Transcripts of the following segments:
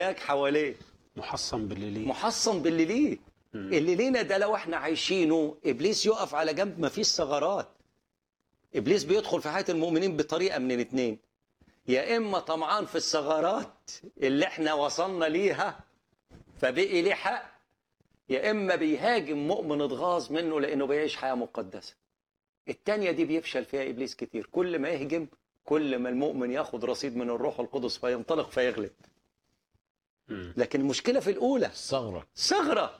حواليه محصن بالليل محصن باللي ليه اللي لينا ده لو احنا عايشينه ابليس يقف على جنب ما فيش ثغرات ابليس بيدخل في حياه المؤمنين بطريقه من الاثنين يا اما طمعان في الثغرات اللي احنا وصلنا ليها فبقي ليه حق يا اما بيهاجم مؤمن اتغاظ منه لانه بيعيش حياه مقدسه التانية دي بيفشل فيها ابليس كتير كل ما يهجم كل ما المؤمن ياخد رصيد من الروح القدس فينطلق فيغلب مم. لكن المشكله في الاولى الثغرة ثغرة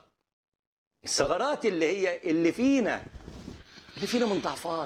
الثغرات اللي هي اللي فينا اللي فينا من ضعفات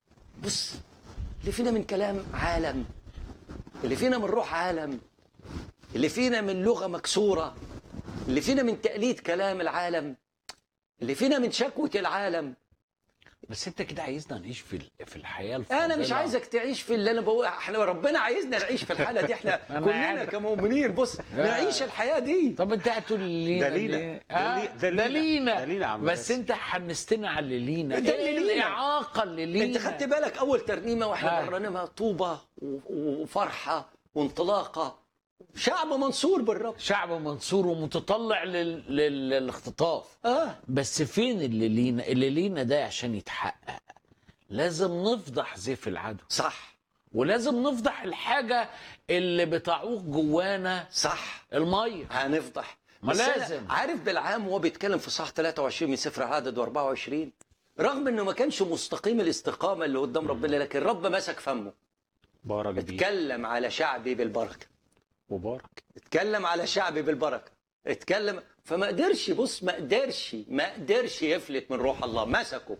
بص اللي فينا من كلام عالم اللي فينا من روح عالم اللي فينا من لغة مكسورة اللي فينا من تقليد كلام العالم اللي فينا من شكوة العالم بس انت كده عايزنا نعيش في ال- في الحياة الفاضلة انا مش عايزك تعيش في اللي انا بقول احنا ربنا عايزنا نعيش في الحالة دي احنا أنا كلنا عارف. كمؤمنين بص نعيش الحياة دي طب انت هتقول لينا ده لينا. ليه؟ ده آه، لي- ده ده لينا. لينا ده لينا يا عم بس بس. انت حمستنا على اللي لينا ده ايه اللي لينا. الاعاقه اللي لينا انت خدت بالك اول ترنيمه واحنا آه. بنرنمها طوبه و- وفرحه وانطلاقه شعب منصور بالرب شعب منصور ومتطلع لل... لل... للاختطاف اه بس فين اللي لينا اللي لينا ده عشان يتحقق لازم نفضح زيف العدو صح ولازم نفضح الحاجة اللي بتعوق جوانا صح المية هنفضح ما بس أنا لازم. عارف بالعام وهو بيتكلم في صح 23 من سفر العدد و24 رغم انه ما كانش مستقيم الاستقامه اللي قدام ربنا لكن رب مسك فمه بارك بيه اتكلم على شعبي بالبركه وبارك اتكلم على شعبي بالبركه اتكلم فما قدرش بص ما قدرش ما قدرش يفلت من روح الله مسكه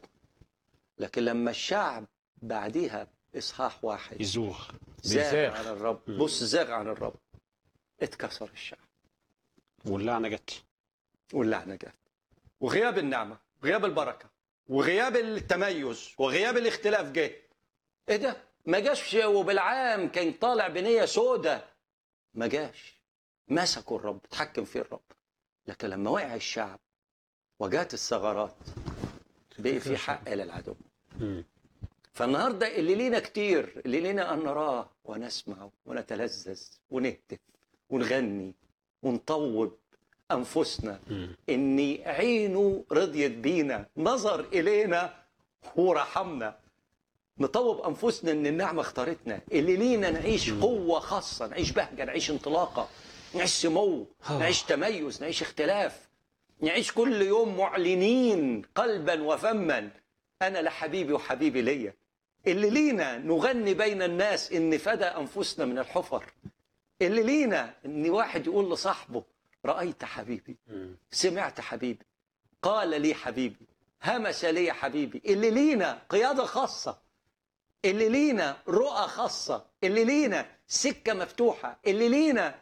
لكن لما الشعب بعديها اصحاح واحد يزوغ زاغ بيزاغ. عن الرب بص زاغ عن الرب اتكسر الشعب واللعنه جت واللعنه جت وغياب النعمه وغياب البركه وغياب التميز وغياب الاختلاف جه ايه ده ما جاش وبالعام كان طالع بنيه سودة ما جاش مسكوا الرب اتحكم فيه الرب لكن لما وقع الشعب وجات الثغرات بقي في حق للعدو مم. فالنهارده اللي لينا كتير اللي لينا ان نراه ونسمع ونتلذذ ونهتف ونغني ونطوب انفسنا مم. ان عينه رضيت بينا نظر الينا ورحمنا نطوب انفسنا ان النعمه اختارتنا اللي لينا نعيش قوه خاصه نعيش بهجه نعيش انطلاقه نعيش سمو نعيش تميز نعيش اختلاف نعيش كل يوم معلنين قلبا وفما انا لحبيبي وحبيبي ليا اللي لينا نغني بين الناس ان فدى انفسنا من الحفر اللي لينا ان واحد يقول لصاحبه رايت حبيبي مم. سمعت حبيبي قال لي حبيبي همس لي حبيبي اللي لينا قيادة خاصة اللي لينا رؤى خاصة اللي لينا سكة مفتوحة اللي لينا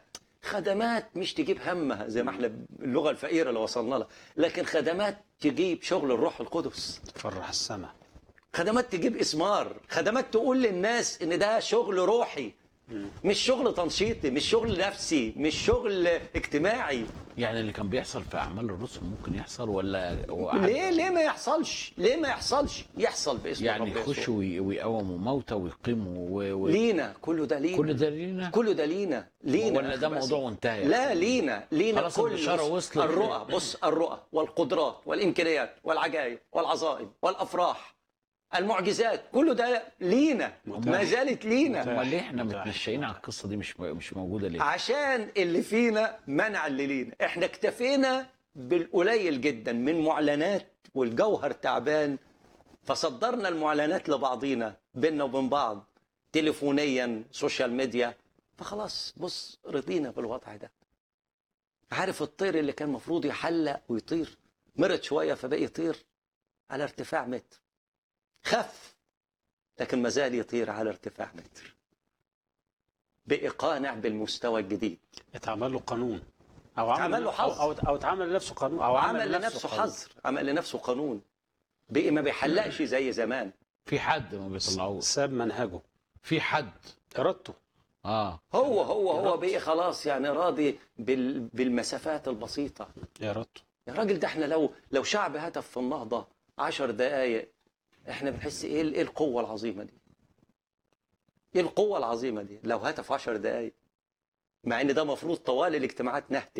خدمات مش تجيب همها زي ما احنا اللغة الفقيرة اللي وصلنا لها لكن خدمات تجيب شغل الروح القدس تفرح السماء خدمات تجيب إثمار خدمات تقول للناس إن ده شغل روحي مش شغل تنشيطي مش شغل نفسي مش شغل اجتماعي يعني اللي كان بيحصل في أعمال الرسل ممكن يحصل ولا ليه ليه ما يحصلش ليه ما يحصلش يحصل باسم يعني الرب يسوع. يخشوا وي- ويقوموا موتى ويقيموا و... و... لينا كله ده لينا كل ده لينا كله ده لينا لينا ولا ده بس. موضوع وانتهى لا لينا لينا خلاص كل البشارة بص، وصلت. الرؤى بص الرؤى والقدرات والامكانيات والعجائب والعظائم والافراح المعجزات كله ده لينا ما زالت لينا امال ليه احنا متاح. متمشيين على القصه دي مش مش موجوده ليه؟ عشان اللي فينا منع اللي لينا احنا اكتفينا بالقليل جدا من معلنات والجوهر تعبان فصدرنا المعلنات لبعضينا بيننا وبين بعض تليفونيا سوشيال ميديا فخلاص بص رضينا بالوضع ده عارف الطير اللي كان مفروض يحلق ويطير مرض شوية فبقي يطير على ارتفاع متر خف لكن ما زال يطير على ارتفاع متر بقي قانع بالمستوى الجديد اتعمل له قانون او اتعمل له حظر. او, أو, أو اتعمل لنفسه قانون او عمل لنفسه قانون. حظر عمل لنفسه قانون بقي ما بيحلقش زي زمان في حد ما بيطلعوش ساب منهجه في حد ارادته اه هو هو هو بقي خلاص يعني راضي بال بالمسافات البسيطة ارادته يا راجل ده احنا لو لو شعب هتف في النهضة عشر دقايق احنا بنحس ايه ايه القوة العظيمة دي ايه القوة العظيمة دي لو هتف عشر دقايق مع ان ده مفروض طوال الاجتماعات نهتف